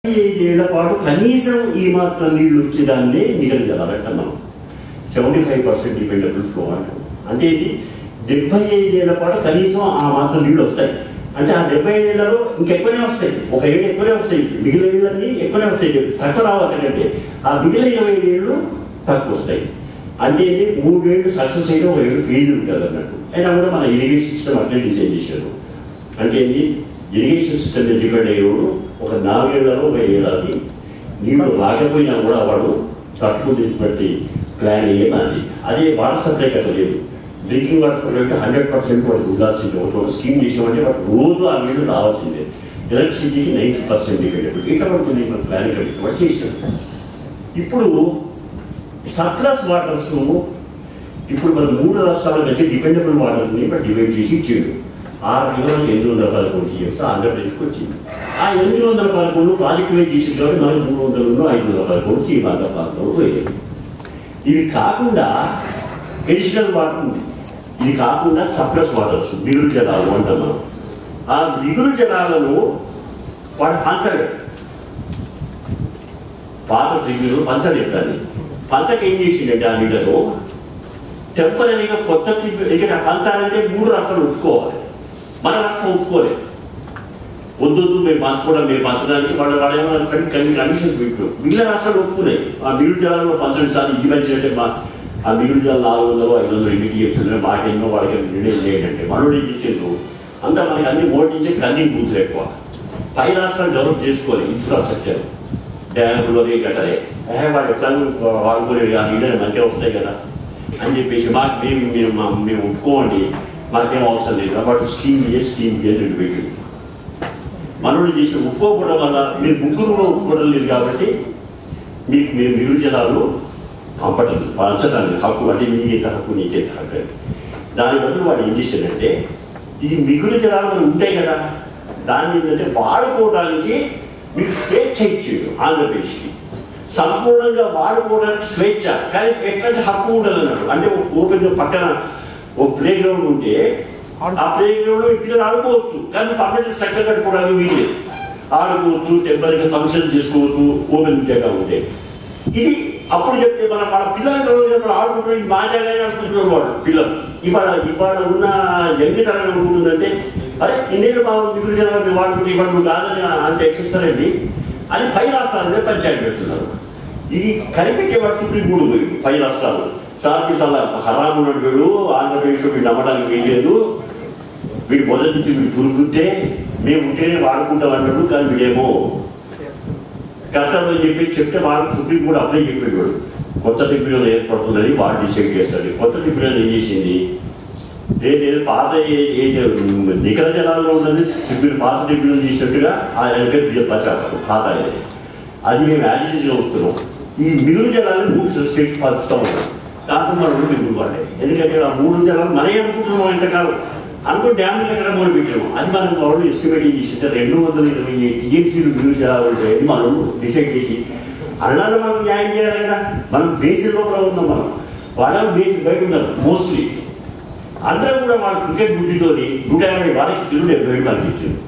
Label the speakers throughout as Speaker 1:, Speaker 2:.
Speaker 1: ఐదేళ్ల పాటు కనీసం ఈ మాత్రం నీళ్లు వచ్చేదాన్నే నిగలు జలాలంట మనం seventy five percent dependable flow అంటాం అంటే ఇది డెబ్బై ఐదేళ్ల పాటు కనీసం ఆ మాత్రం నీళ్లు వస్తాయి అంటే ఆ డెబ్బై ఏళ్లలో ఇంకెక్కువనే వస్తాయి ఒక ఏడు ఎక్కువనే వస్తాయి మిగిలిన ఏళ్ళన్నీ ఎక్కువనే వస్తాయి తక్కువ రావాలంటే ఆ మిగిలిన ఇరవై ఏళ్ళు తక్కువ వస్తాయి అంటే ఇది మూడు ఏళ్ళు సక్సెస్ అయితే ఒక ఏడు ఫెయిల్ ఉంటుంది అన్నట్టు అయినా కూడా మన ఇరిగేషన్ సిస్టమ్ అట్లే డిజైన్ చేశారు అంటే ఏంటి ఇరిగేషన్ సిస్టమ్ మీద డిపెండ్ అయ్యేవాడు ఒక నాలుగేళ్లలో ఒక ఏడాది నీళ్లు రాకపోయినా కూడా వాడు తట్టుకుని బట్టి ప్లాన్ ఏం అది అదే వాటర్ సప్లై కట్ట లేదు డ్రింకింగ్ వాటర్ సప్లై అంటే హండ్రెడ్ పర్సెంట్ వాడికి ఉండాల్సిందే ఒక ఒక స్కీమ్ చేసామంటే వాడు రోజు ఆ నీళ్లు రావాల్సిందే ఎలక్ట్రిసిటీకి నైంటీ పర్సెంట్ డిపెండబుల్ ఇట్లా పడుతుంది మన ప్లాన్ కట్టి వాడు చేసాడు ఇప్పుడు సర్ప్లస్ వాటర్స్ ఇప్పుడు మన మూడు రాష్ట్రాల మధ్య డిపెండబుల్ వాటర్ని బట్ డివైడ్ చేసి ఇచ్చాడు ఆరు వేల ఎనిమిది వందల పదకొండు టీఎంస్ ఆంధ్రప్రదేశ్కి వచ్చింది ఆ ఎనిమిది వందల పదకొండు ప్రాజెక్ట్ వైజ్ చేసి కాబట్టి మనకు మూడు వందలు ఐదు వందల పదకొండు సీమాంధ్ర ప్రాంతంలో పోయేది ఇవి కాకుండా ఎడిషనల్ వాటర్ ఉంది ఇది కాకుండా సర్ప్లస్ వాటర్స్ మిగులు జలాలు అంటాం మనం ఆ మిగులు జలాలను వాడు పంచలేదు పాత ట్రిబ్యూనల్ పంచలేదు దాన్ని పంచక ఏం చేసిండంటే ఆ నీళ్ళలో టెంపరీగా కొత్త ట్రిబ్యూనల్ ఇక్కడ పంచాలంటే మూడు రాష్ట్రాలు ఒప్పుకోవాలి మన రాష్ట్రం ఒప్పుకోలేదు వద్దు వద్దు మేము పంచుకోవడం మేము పంచడానికి వాళ్ళ వాళ్ళేమో కొన్ని కండిషన్స్ పెట్టు మిగిలిన రాష్ట్రాలు ఒప్పుకున్నాయి ఆ మిగులు జలాలు పంచడం సార్ ఇది మంచిదంటే మా ఆ మిగులు జలాలు నాలుగు వందలు ఐదు వందలు ఎన్ని టీఎంస్ మాకెన్నో వాళ్ళకి నిర్ణయం చేయండి మనోడు ఏం చేసిండ్రు అంతా మనకి అన్ని మోటించే కన్నీ బూతులు ఎక్కువ పై రాష్ట్రాలు డెవలప్ చేసుకోవాలి ఇన్ఫ్రాస్ట్రక్చర్ డ్యాములోనే గట్టలే ఏ వాడు ఎట్లా వాడుకునే ఆ నీళ్ళు మంచిగా వస్తాయి కదా అని చెప్పేసి మాకు మేము మేము మా- మేము ఒప్పుకోండి మాకేం అవసరం లేదు వాడు స్కీమ్ ఏ స్కీమ్ ఏ రెండు పెట్టింది మనోడు చేసి ఒప్పుకోకపోవడం వల్ల మీరు ముగ్గురు కూడా ఒప్పుకోవడం లేదు కాబట్టి మీకు మేము మిగులు జలాలు పంపడం పంచడానికి హక్కు అంటే నీకెంత హక్కు నీకెంత హక్కు అని దాని బదులు వాడు ఏం చేశాడంటే ఈ మిగులు జలాలు మనకు ఉంటాయి కదా దాన్ని ఏంటంటే వాడుకోవడానికి మీకు స్వేచ్ఛ ఇచ్చాడు ఆంధ్రప్రదేశ్కి సంపూర్ణంగా వాడుకోవడానికి స్వేచ్ఛ కానీ ఎట్లాంటి హక్కు ఉండదు అన్నాడు అంటే ఒక ఓపెన్ పక్కన ఒక ప్లే గ్రౌండ్ ఉంటే ఆ ప్లే గ్రౌండ్ లో పిల్లలు ఆడుకోవచ్చు కానీ పర్మనెంట్ స్ట్రక్చర్ కట్టుకోవడానికి వీలు ఆడుకోవచ్చు టెంపరీగా ఫంక్షన్ చేసుకోవచ్చు ఓపెన్ జాగా ఉంటే ఇది అప్పుడు చెప్తే మన మన పిల్లలు ఆడుకుంటున్నారు ఇది మా జాగానే అనుకుంటున్నారు వాళ్ళు పిల్లలు ఇవాళ ఇవాళ ఉన్న యంగ్ తరం అనుకుంటుందంటే అరే ఇన్నేళ్ళు మా మిగులు జనాలు మేము వాడుకుంటే ఇవాళ నువ్వు కాదని అంటే ఎక్కిస్తారండి అని పై రాష్ట్రాలనే పంచాయతీ పెడుతున్నారు ఇది కనిపెట్టేవాడు సుప్రీం కోర్టు పోయి పై రాష్ట్రాలు సార్కి చాలా హరాము ఉన్నాడు వీడు ఆంధ్రప్రదేశ్ వీడు నమ్మడానికి వీలేదు వీడు మొదటి నుంచి వీడు పురుగుద్దే మేము ఉంటేనే వాడుకుంటాం అన్నాడు కానీ వీడేమో కష్టం అని చెప్పి చెప్తే వాళ్ళు సుప్రీం కోర్టు అప్లై చెప్పాడు కొత్త ట్రిబ్యునల్ ఏర్పడుతుందని వాడు డిసైడ్ చేస్తాడు కొత్త ట్రిబ్యునల్ ఏం చేసింది లేదు పాత ఏ- ఏ నికర జలాల్లో ఉన్నది ట్రిబ్యునల్ పాత ట్రిబ్యునల్ చేసినట్టుగా ఆ వెనక బచారు పాత అది. అది మేము యాజిటీస్గా వస్తున్నాం ఈ మిగులు జలాన్ని మూడు స్టేట్స్ పంచుతూ ఉన్నాం దాంట్లో మనం మిగులు పడ్డాయి ఎందుకంటే ఆ మూడు జలాలు మనమే అనుకుంటున్నాం ఎంతకాలం అనుకో డ్యామ్ ఎక్కడ మొదలు పెట్టాము అది మనం వాళ్ళు ఎస్టిమేట్ చేసింటే రెండు వందల ఇరవై టీఎంసీలు మిగులు జలాలు ఉంటాయని మనం డిసైడ్ చేసి అన్నాలో మనం న్యాయం చేయాలి కదా మనం బేసిక్ లోపల ఉన్నాం మనం వాళ్ళ బేసిక్ బయట ఉన్నారు మోస్ట్లీ అందరూ కూడా వాళ్ళ క్రికెట్ బుద్ధితోని నూట యాభై వాళ్ళకి తిరుగు డెబ్బై ఏడు వాళ్ళకి ఇచ్చారు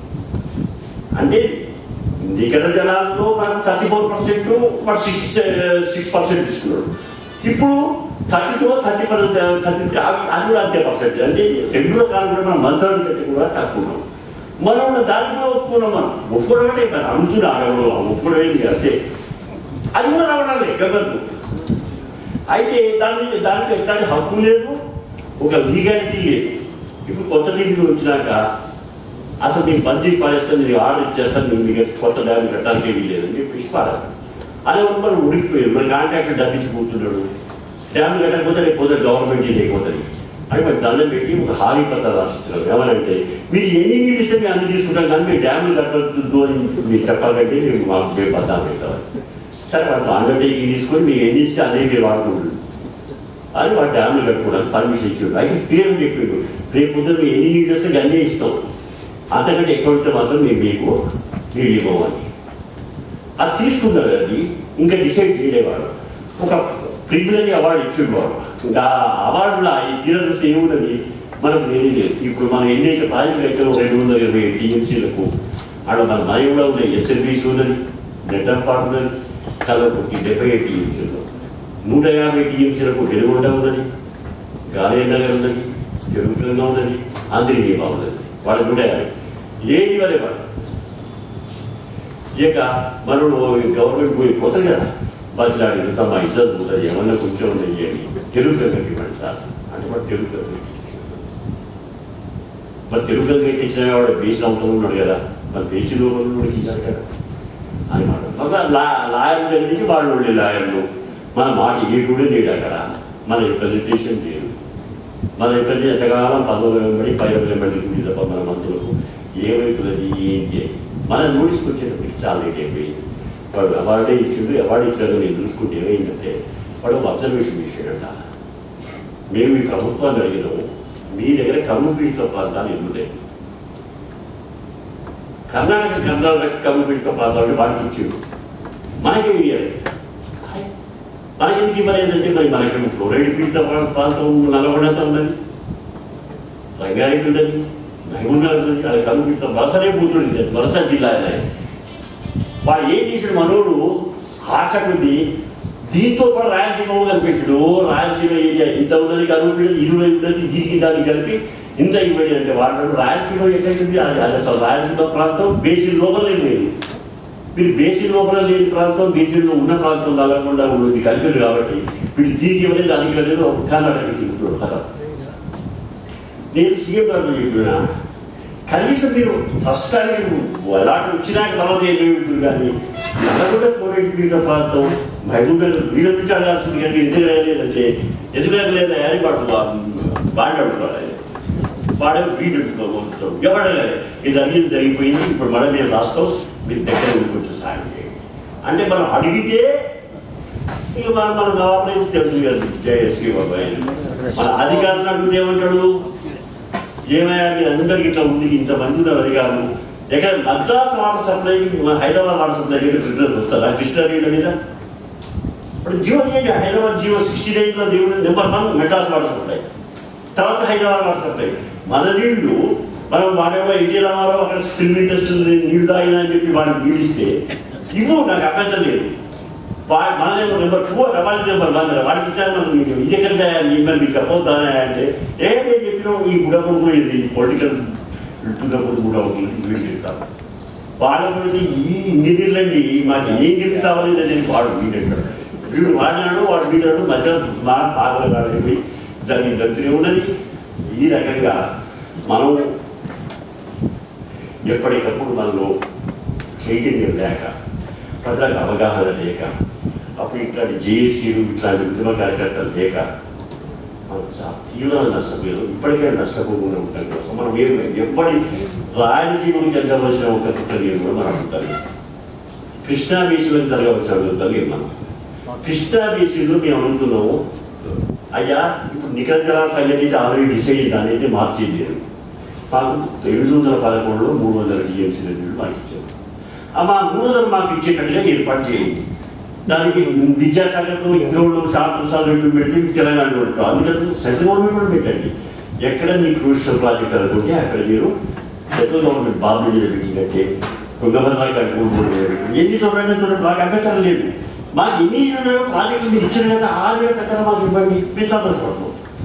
Speaker 1: అంటే నికర జనాల్లో మనం థర్టీ ఫోర్ పర్సెంట్ వాడు సిక్స్ సిక్స్ పర్సెంట్ తీసుకున్నాడు ఇప్పుడు thirty two thirty percent thirty అది కూడా అంతే పర్సెంట్ అంటే రెగ్యులర్ కాలం కూడా మనం మంత్రాలు కట్టి కూడా తక్కువ మనం కూడా దాన్ని కూడా ఒప్పుకున్నాం మనం ఒప్పుకోవడం అంటే ఇక్కడ అమ్ముతున్నా ఆడవడం ఒప్పుకోవడం ఏంటి అంతే అది కూడా రావడాలి గగత్తు అయితే దాని దానికి ఎట్లాంటి హక్కు లేదు ఒక లీగాలిటీ లేదు ఇప్పుడు కొత్త టీవీ వచ్చినాక అసలు నేను బంద్ చేసి పాడేస్తాను నేను ఆర్డర్ ఇచ్చేస్తాను నేను మీకు కొత్త డ్యామ్ కట్టడానికి వీలేదు అని చెప్పేసి పాడాలి అదే ఒకటి మనం ఉడికిపోయారు మన కాంట్రాక్టర్ డబ్బించి కూర్చున్నాడు డ్యామ్ కట్టకపోతే రేపు పోతే గవర్నమెంట్ ఇది అయిపోతుంది అని మరి దండం పెట్టి ఒక హామీ పత్రాలు రాసిస్తున్నారు ఏమనంటే మీరు ఎన్ని నీళ్ళు ఇస్తే మేము అన్ని తీసుకుంటాం కానీ మీరు డ్యాములు కట్టద్దు అని మీరు చెప్పాలంటే మేము మాకు మేము బద్దాం పెట్టాలి సరే వాళ్ళు అండర్టేకింగ్ తీసుకొని మీరు ఎన్ని ఇస్తే అదే మీరు వాడుకుంటారు అని వాడు డ్యామ్లు కట్టుకోవడానికి పర్మిషన్ ఇచ్చాడు అయితే స్పీర్ చెప్పిండు రేపు పొద్దున మీరు ఎన్ని నీళ్ళు వస్తే అన్నీ ఇస్తాం అంతకంటే ఎక్కువ ఇస్తే మాత్రం మేము మీకు నీళ్ళు ఇవ్వమని అది తీసుకున్నారు అది ఇంకా డిసైడ్ చేయలేవాడు ఒక ప్రిమినరీ అవార్డు ఇచ్చాడు వాడు ఇంకా అవార్డులో ఈ తీర చూస్తే ఏమున్నది మనకు ఏమీ లేదు ఇప్పుడు మనం ఎన్నైతే ప్రాజెక్టులు అయితే రెండు వందల ఇరవై టీఎంసీలకు అక్కడ మన మై కూడా ఉన్నాయి ఎస్ఎల్బీసీ ఉన్నది నెట్ పార్ట్నర్ కలవకుట్టి డెబ్బై ఎయిట్ టీఎంసీలో నూట యాభై టీఎంసీలకు వెలుగొండ ఉన్నది గాలి నగర్ ఉన్నది తెలుగుగా ఉన్నది ఆంధ్రీనీమా ఉన్నది వాళ్ళ నూట యాభై ఏది వలే వాళ్ళు ఇక మనం గవర్నమెంట్ పోయి పోతుంది కదా బట్లాడి సమ ఇజ్జత్ పోతుంది ఏమన్నా కొంచెం ఉన్నాయి అని తెలుగు గంగకి ఇవ్వండి సార్ అంటే మరి తెలుగు గంగకి మరి తెలుగు గంగకి ఇచ్చిన వాడు బేసి అవుతూ ఉన్నాడు కదా మరి బేసి లోపల ఉన్నోడికి ఇచ్చారు కదా అని మాట మళ్ళీ లా లాయర్ దగ్గర నుంచి వాళ్ళు ఉండే లాయర్లు మన మాట ఏటుడే లేడు అక్కడ మన రిప్రజెంటేషన్ లేదు మన రిప్రజెంట్ ఎంతకాలం పంతొమ్మిది వెంబడి పై వెంబడి తప్ప మన మంత్రులకు ఏమైతున్నది ఏంటి అని మన నోటీస్కి వచ్చేటప్పటికి చాలా లేట్ అయిపోయింది వాడు అవార్డే ఇచ్చిండు అవార్డు ఇచ్చాడు నేను చూసుకుంటే ఏమైందంటే వాడు ఒక అబ్జర్వేషన్ చేశాడట మేము ఈ ప్రభుత్వాన్ని అడిగినాము మీ దగ్గర కమ్ము పీడిత ప్రాంతాలు ఎందుకు లేవు కర్ణాటక కర్ణాటక కమ్ము పీడిత ప్రాంతాలు వాడికి ఇచ్చిండు మనకి ఇవ్వాలి మనకి ఎందుకు ఇవ్వలేదంటే మరి మనకి ఫ్లోరైడ్ పీడిత ప్రాంతం నల్లగొండతో ఉన్నది రంగారెడ్డి ఉన్నది మహబూబ్నగర్ ఉన్నది అది కమ్ము పీడిత వలసనే కూర్చుంది వలస జిల్లా అనేది వాడు ఏం చేసాడు మనోడు ఆశ కొద్ది దీంతో పాటు రాయలసీమ కనిపించాడు రాయలసీమ ఏరియా ఇంత ఉన్నది కలిపి ఇరవై ఉన్నది దీనికి దానికి కలిపి ఇంత ఇవ్వడి అంటే వాడు రాయలసీమ ఎక్కడుంది అది అది అసలు రాయలసీమ ప్రాంతం బేసిన్ లోపల లేదు మీరు బేసిన్ లోపల లేని ప్రాంతం బేసిన్లో ఉన్న ప్రాంతం నల్లకుండా ఉన్నది కలిపారు కాబట్టి వీడు దీనికి ఇవ్వలేదు దానికి ఇవ్వలేదు కర్ణాటక చెబుతున్నాడు కథ నేను సీఎం గారు చెప్పిన కనీసం మీరు ఫస్ట్ టైం అలాంటి వచ్చినాక తర్వాత ఏమేమి కానీ నల్లగొండ ఫ్లోరైడ్ పీడిత ప్రాంతం మహబూబ్ నగర్ వీళ్ళ నుంచి అడగాల్సింది కానీ ఎందుకు లేదంటే ఎందుకు లేదా అని వాడు బాగా అడుగుతాడు ఆయన వాడే వీడు ఎవడ ఇది జరిగింది జరిగిపోయింది ఇప్పుడు మన మేము రాస్తాం మీరు దగ్గర ఉండి కొంచెం సాయం చేయండి అంటే మనం అడిగితే ఇక మనం మన నవాబు తెలుసు కదా జయశ్రీ బాబు ఆయన మన అధికారులను అడిగితే ఏమంటాడు ఏమయ్యా మీరు అందరికి ఇట్లా ఉంది ఇంతమంది ఉన్నారు అధికారులు ఎక్కడ మద్రాస్ వాటర్ సప్లైకి మన హైదరాబాద్ వాటర్ సప్లైకి ఫిల్టర్స్ వస్తారా కృష్ణా నీళ్ళ మీద ఇప్పుడు జియో ఏంటి హైదరాబాద్ జియో సిక్స్టీ నైన్లో దేవుడు number one Madras water supply తర్వాత హైదరాబాద్ వాటర్ సప్లై మన నీళ్లు మనం వాడేమో ఎన్టీ రామారావు అక్కడ ఫిల్మ్ ఇండస్ట్రీ నీళ్లు తాగినా అని చెప్పి వాడికి నీళ్ళు ఇస్తే ఇవ్వు నాకు అభ్యంతరం లేదు వా- మనదేమో నెంబర్ టూ రవాణా నెంబర్ వన్ వాడికి ఇచ్చాను మనం మీకు ఇది ఎక్కడ మీరు మీకు చెప్పొద్దానే అంటే ఏ నేను చెప్పిన ఈ గుడపడు ఇది పొలిటికల్ దున్నప్పుడు కూడా వీళ్ళు చెప్తాను వాళ్ళ గురించి ఈ ఇన్ని నీళ్ళండి మాకు ఏం నీళ్ళు కావాలి నేను వాడు వీడంటాడు వీడు వాడినాడు వాడు వీడాడు మధ్య మా పాగలగాడిపోయి జరిగి జరుగుతూనే ఉన్నది ఈ రకంగా మనం ఎప్పటికప్పుడు మనలో చైతన్యం లేక ప్రజలకు అవగాహన లేక అప్పుడు ఇట్లాంటి జేఏసీలు ఇట్లాంటి ఉద్యమ కార్యకర్తలు లేక మనం చాలా తీవ్రమైన నష్టపోయారు ఇప్పటికే నష్టపోకుండా ఉంటాం కోసం మనం ఏం ఎప్పటి రాయలసీమకు జరగవలసిన ఒక కుట్రని కూడా మనం ఉంటాం కృష్ణా బీసీలకు జరగవలసిన అడుగుతాం మనం కృష్ణా బీసీలో మేము అడుగుతున్నాము అయ్యా ఇప్పుడు నికర సంగతి అయితే ఆల్రెడీ డిసైడ్ అయింది దాని అయితే మార్చేది లేదు మాకు ఎనిమిది వందల పదకొండులో మూడు వందల టీఎంసీ నిధులు మాకు ఇచ్చారు ఆ మా మూడు వందలు మాకు ఇచ్చేటట్టుగా ఏర్పాటు చేయండి దానికి విద్యాశాఖతో ఇంకోళ్ళు శాస్త్ర రెండు పెడితే మీకు తెలంగాణ పెడతాం అందుకని సెంట్రల్ గవర్నమెంట్ కూడా పెట్టండి ఎక్కడ మీ క్రూషియల్ ప్రాజెక్ట్ అనుకుంటే అక్కడ మీరు సెంట్రల్ గవర్నమెంట్ బాబు మీద పెట్టినట్టే తుంగభద్ర కట్టుకోవడం మీద పెట్టి ఎన్ని చూడండి చూడండి మాకు అభ్యంతరం లేదు మాకు ఎన్ని ఉన్నాయో ప్రాజెక్టులు మీరు ఇచ్చిన కదా ఆరు వేల ప్రకారం మాకు ఇవ్వండి మీరు సంతోషపడతాం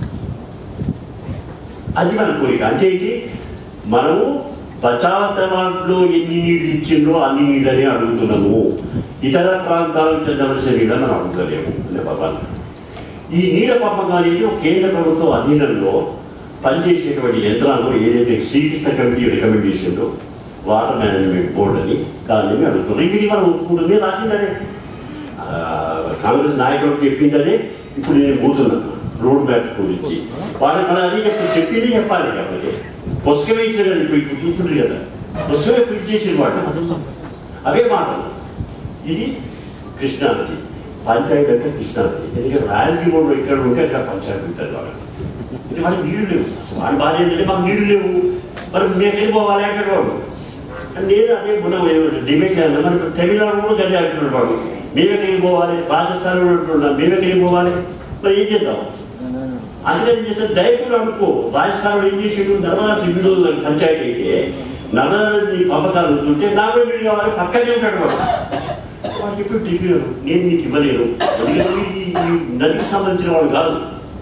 Speaker 1: అది మన కోరిక అంటే ఏంటి మనము బచావతమాట్లో ఎన్ని నీళ్ళు ఇచ్చిండ్రో అన్ని నీళ్ళని అడుగుతున్నాము ఇతర ప్రాంతాలకు చెందవలసిన నీళ్ళ మనం అడుగుతలేము అనే బాబాలు ఈ నీళ్ళ పంపకం అనేది ఒక కేంద్ర ప్రభుత్వం అధీనంలో పనిచేసేటువంటి యంత్రాంగం ఏదైతే శ్రీకృష్ణ కమిటీ రికమెండేషన్లో వాటర్ మేనేజ్మెంట్ బోర్డు అని దాన్ని అడుగుతున్నాం ఇది మనం ఒప్పుకుంటుంది రాసిందనే ఆ, కాంగ్రెస్ నాయకుడు చెప్పిందనే ఇప్పుడు నేను పోతున్నాను రోడ్ మ్యాప్ గురించి వాళ్ళు మన అది చెప్పి చెప్పింది చెప్పాలి కాబట్టి పుస్తకమే ఇచ్చారు కదా ఇప్పుడు ఇప్పుడు చూస్తుంటారు కదా పుస్తకమే ప్రింట్ చేసిన వాడు అవే మాటలు ఇది కృష్ణానది పంచాయతీ అంటే కృష్ణానది ఎందుకంటే రాయలసీమ ఎక్కడ ఉంటే అక్కడ పంచాయతీ ఉంటుంది వాళ్ళు ఇది వాళ్ళకి నీళ్లు లేవు అసలు వాళ్ళ బాధ ఏంటంటే మాకు నీళ్లు లేవు మరి మేము వెళ్ళిపోవాలి అంటాడు వాడు అని నేను అదే గుణం డిబేట్ చేయాలి మరి తమిళనాడు కూడా గదే అంటున్నాడు వాడు మేము ఎక్కడికి పోవాలి రాజస్థాన్ కూడా అంటున్నాం మేము ఎక్కడికి పోవాలి మరి ఏం చేద్దాం అందుకని చేస్తే దయకులు అనుకో రాజస్థాన్ ఏం చేసాడు నర్మదా త్రిబిడు పంచాయతీ అయితే నర్మదా నది పంపకాలు ఉంటుంటే నాలుగు నీళ్ళు కావాలి పక్కనే ఉంటాడు వాడు వాడు చెప్పి ట్రిబ్యునల్ నేను నీకు ఇవ్వలేను ఎందుకంటే ఈ ఈ నదికి సంబంధించిన వాడు కాదు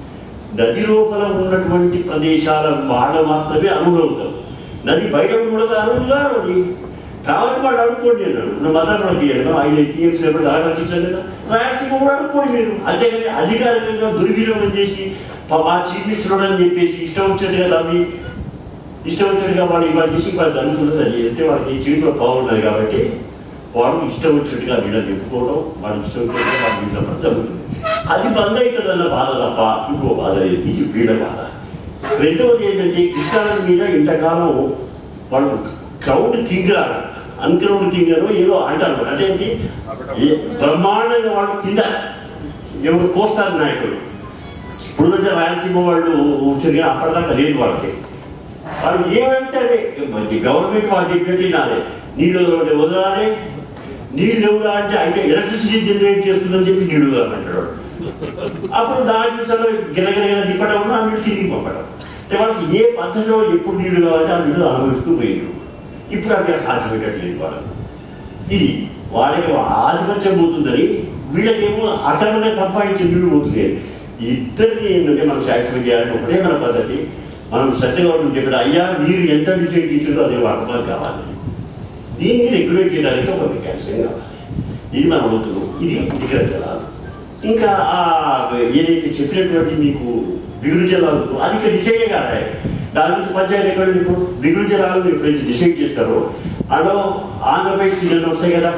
Speaker 1: నది లోపల ఉన్నటువంటి ప్రదేశాల వాళ్ళ మాత్రమే అర్హులవుతారు నది బయట కూడా అర్హులు కాదు అది కాబట్టి వాళ్ళు అడుక్కోండి అన్నాడు నువ్వు మతాలు తీయాలి ఐదు టీఎంసీ ఎప్పుడు ఆలోచించాలి కదా రాయలసీమ కూడా అడుక్కోండి మీరు అంతేగాని అధికారికంగా దుర్వినియోగం చేసి పా- మా చీఫ్ మినిస్టర్ అని చెప్పేసి ఇష్టం వచ్చినట్టుగా నమ్మి ఇష్టం వచ్చినట్టుగా వాడు ఇవాళ చేసి వాళ్ళు జరుగుతున్నది అది అయితే వాళ్ళకి చీట్లో బాగున్నది కాబట్టి వాడు ఇష్టం వచ్చినట్టుగా వీళ్ళని చెప్పుకోవడం వాడు ఇష్టం వచ్చినట్టుగా వాడు వీళ్ళ జరుగుతుంది అది బంద్ అవుతుందన్న బాధ తప్ప ఇంకో బాధ లేదు ఇది వీళ్ళ బాధ రెండవది ఏంటంటే కృష్ణానది మీద ఇంతకాలం వాళ్ళు క్రౌడ్ కింగ్ అన్క్రౌడ్ కింగ్ అనో ఏదో అంటారు అంటే ఏంటి ఏ- బ్రహ్మాండంగా వాళ్ళు కింద ఎవరు కోస్తారు నాయకులు ఇప్పుడు వచ్చే రాయలసీమ వాళ్ళు వచ్చారు కానీ అప్పటిదాకా లేదు వాళ్ళకి వాళ్ళు ఏమంటే అదే మంచి గవర్నమెంట్ వాళ్ళు చెప్పినట్టు నాదే నీళ్ళు వదలంటే వదలాలి నీళ్ళు ఎవరా అంటే అయితే ఎలక్ట్రిసిటీ జనరేట్ చేస్తుందని చెప్పి నీళ్ళు వదలమంటాడు అప్పుడు నాలుగు నిమిషాలు గిరగిరగిర దిప్పడం ఆ నీళ్ళు కిందికి పంపడం అంటే వాళ్ళకి ఏ పద్ధతిలో ఎప్పుడు నీళ్ళు కావాలంటే ఆ నీళ్ళు అనుభవిస్తూ పోయిండు ఇప్పుడు అది సాధ్యమయ్యేటట్లేదు వాళ్ళకి ఇది వాళ్ళకి ఆధిపత్యం పోతుందని వీళ్ళకేమో అక్రమంగా సంపాదించే నీళ్లు పోతున్నాయి ఇద్దరిని ఏంటంటే మనం సాటిస్ఫై చేయాలంటే ఒకటే మన పద్ధతి మనం సత్యగౌరవం చెప్పాడు అయ్యా మీరు ఎంత డిసైడ్ చేసిందో అదే వాడకం కావాలి దీన్ని రెగ్యులేట్ చేయడానికి ఒక మెకానిజం కావాలి ఇది మనం అడుగుతున్నాం ఇది ఇక్కడ జలాలు ఇంకా ఆ ఏదైతే చెప్పినటువంటి మీకు బిగుడు జలాలు అది ఇక్కడ డిసైడే కాదా దాని గురించి పంచాయతీ ఎక్కడ ఉంది ఇప్పుడు బిగుడు జలాలు ఎప్పుడైతే డిసైడ్ చేస్తారో అందులో ఆంధ్రప్రదేశ్ నిధులు వస్తాయి కదా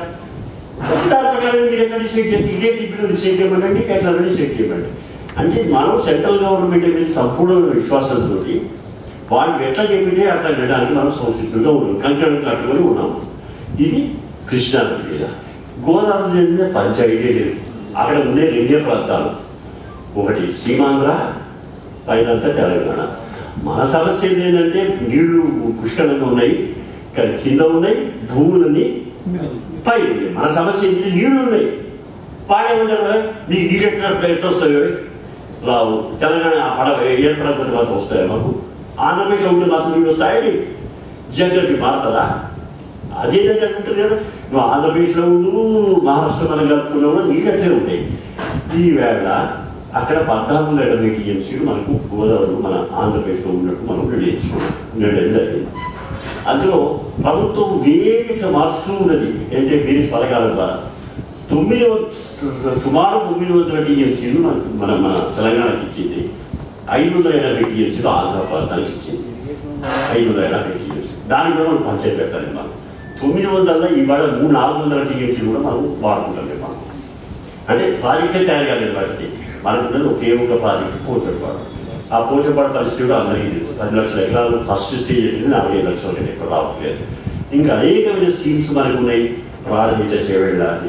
Speaker 1: దాని ప్రకారం మీరు ఎక్కడ డిసైడ్ చేస్తే ఇదే ఇప్పుడు డిసైడ్ చేయమండి ఎట్లా డిసైడ్ చేయమండి అంటే మనం సెంట్రల్ గవర్నమెంట్ మీద సంపూర్ణ విశ్వాసంతో వాళ్ళు ఎట్లా చెప్పింటే అట్లా వినడానికి మనం సంసిద్ధంగా ఉన్నాం కంకణం కట్టుకొని ఉన్నాము ఇది కృష్ణా నది మీద గోదావరి నది మీద పంచాయతీ లేదు అక్కడ ఉండే రెండే ప్రాంతాలు ఒకటి సీమాంధ్ర పైనంతా తెలంగాణ మన సమస్య ఏంటంటే నీళ్లు పుష్కలంగా ఉన్నాయి కానీ కింద ఉన్నాయి భూములన్నీ పై ఉన్నాయి. మన సమస్య ఏంటి నీళ్లు ఉన్నాయి పైన ఉండరు మీకు నీళ్ళు ఎట్లా ఎట్లా వస్తాయి రావు తెలంగాణ ఆ పడ ఏర్పడకపోతే మాత్రం వస్తాయి మాకు ఆంధ్రప్రదేశ్లో ఉంటే మాత్రం నీళ్ళు వస్తాయండి జియోగ్రఫీ మారుతుందా అదే జరుగుతుంది కదా నువ్వు ఆంధ్రప్రదేశ్లో ఉండు మహారాష్ట్ర మనం కలుపుకున్నావు నీళ్ళు అట్లే ఉంటాయి ఈవేళ అక్కడ పద్నాలుగు ఎనభై టీఎంసీలు మనకు గోదావరి మన ఆంధ్రప్రదేశ్లో ఉన్నట్టు మనం నిర్ణయించుకున్నాం నిర్ణయం జరిగింది అందులో ప్రభుత్వం వేరేస మార్చుతూ ఉన్నది అంటే వేరే పథకాల ద్వారా తొమ్మిది వ- సుమారు తొమ్మిది వందల టీఎంసీలు మనకు మన మన తెలంగాణకి ఇచ్చింది ఐదు వందల ఎనభై టీఎంసీలు ఆంధ్ర ప్రాంతానికి ఇచ్చింది ఐదు వందల ఎనభై టీఎంసీ దానికి కూడా మనం పంచాయతీ పెడతాం మనం తొమ్మిది వందల ఇవాళ మూడు నాలుగు వందల టీఎంసీలు కూడా మనం వాడుకుంటాం మనం అంటే ప్రాజెక్టే తయారు కాలేదు వాటికి మనకు ఉన్నది ఒకే ఒక ప్రాజెక్ట్ పోచపాడు ఆ పోచపాడు పరిస్థితి కూడా అందరికీ తెలుసు పది లక్షల ఎకరాలు ఫస్ట్ స్టేజ్ వచ్చింది నలభై ఐదు లక్షలు నేను ఎక్కడ రావట్లేదు ఇంకా అనేకమైన స్కీమ్స్ మనకు ఉన్నాయి ప్రారంభించ చేయాలని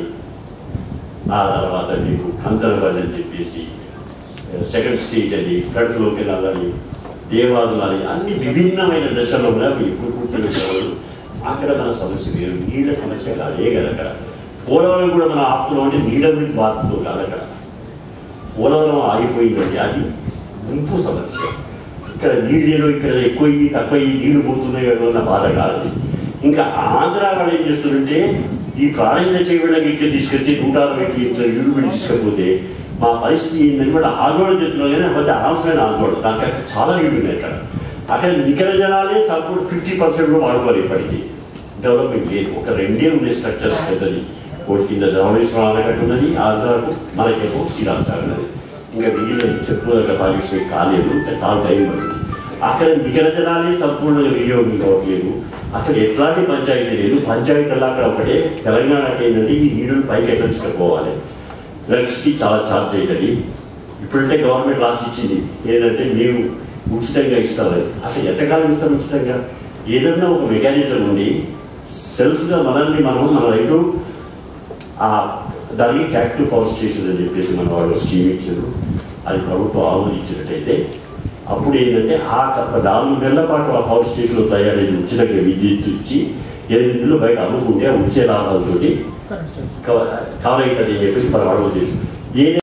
Speaker 1: ఆ తర్వాత మీకు కంకణబడి అని చెప్పేసి సెకండ్ స్టేజ్ అని థర్డ్ ఫ్లోర్కి వెళ్ళాలని దేవాలయాలు అన్ని విభిన్నమైన దశలో కూడా అవి ఎప్పుడు పూర్తి చేసేవాళ్ళు అక్కడ మన సమస్య వేరు నీళ్ళ సమస్య కాదు ఏ కదా అక్కడ పోలవరం కూడా మనం ఆపుతున్నాం అంటే నీళ్ళ గురించి బాధతో కాదు అక్కడ పోలవరం ఆగిపోయిందంటే అది ముంపు సమస్య ఇక్కడ నీళ్ళు ఇక్కడ ఎక్కువ అయ్యి తక్కువ అయ్యి నీళ్లు పోతున్నాయి అన్న బాధ కాదు అది. ఇంకా ఆంధ్ర వాళ్ళు ఏం చేస్తుందంటే ఈ ప్రాణాయ చేయడానికి ఇక్కడ తీసుకెళ్తే నూట అరవై టీమ్స్ ఇల్లు పెట్టి తీసుకపోతే మా పరిస్థితి ఏంటంటే కూడా ఆందోళన చెప్తున్నాం కానీ అక్కడ అనవసరమైన ఆందోళన దానికి అక్కడ చాలా నీళ్ళు ఉన్నాయి అక్కడ అక్కడ నికర జనాలే సపోర్ట్ ఫిఫ్టీ పర్సెంట్ వాడుకోవాలి ఇప్పటికీ డెవలప్మెంట్ లేదు ఒక రెండే ఉండే స్ట్రక్చర్స్ పెద్దది ఒకటి కింద ధవళేశ్వరం ఆనకట్టు ఉన్నది ఆంధ్రాకు మనకేమో శ్రీరామసాగర్ ఉన్నది ఇంకా మిగిలిన చెప్పుకోదగ్గ ప్రాజెక్ట్స్ కాలేదు ఇంకా చాలా టైం పడుతుంది అక్కడ నికర జనాలే సంపూర్ణంగా వినియోగం కావట్లేదు అక్కడ ఎట్లాంటి పంచాయతీ లేదు పంచాయతీలో అక్కడ ఒకటే తెలంగాణకి ఏంటంటే ఈ నీళ్ళు పైకి ఎట్లా తీసుకుపోవాలి డ్రగ్స్కి చాలా ఛార్జ్ అవుతుంది ఇప్పుడంటే గవర్నమెంట్ రాసి ఇచ్చింది ఏంటంటే మేము ఉచితంగా ఇస్తామని అసలు ఎంతకాలం ఇస్తాం ఉచితంగా ఏదన్నా ఒక మెకానిజం ఉండి సెల్ఫ్గా మనల్ని మనం మన రైతు ఆ దానికి క్యాక్టివ్ పవర్ స్టేషన్ అని చెప్పేసి మన వాళ్ళు స్కీమ్ ఇచ్చారు అది ప్రభుత్వం ఆమోదించినట్టయితే అప్పుడు ఏంటంటే ఆ క- నాలుగు నెలల పాటు ఆ పవర్ స్టేషన్లో తయారైన ఉచితంగా విద్యుత్ ఇచ్చి ఎనిమిది నెలలు బయట అమ్ముకుంటే ఆ వచ్చే లాభాలతోటి కవర్ అవుతుంది అని చెప్పేసి మన వాళ్ళు ఉద్దేశం ఏ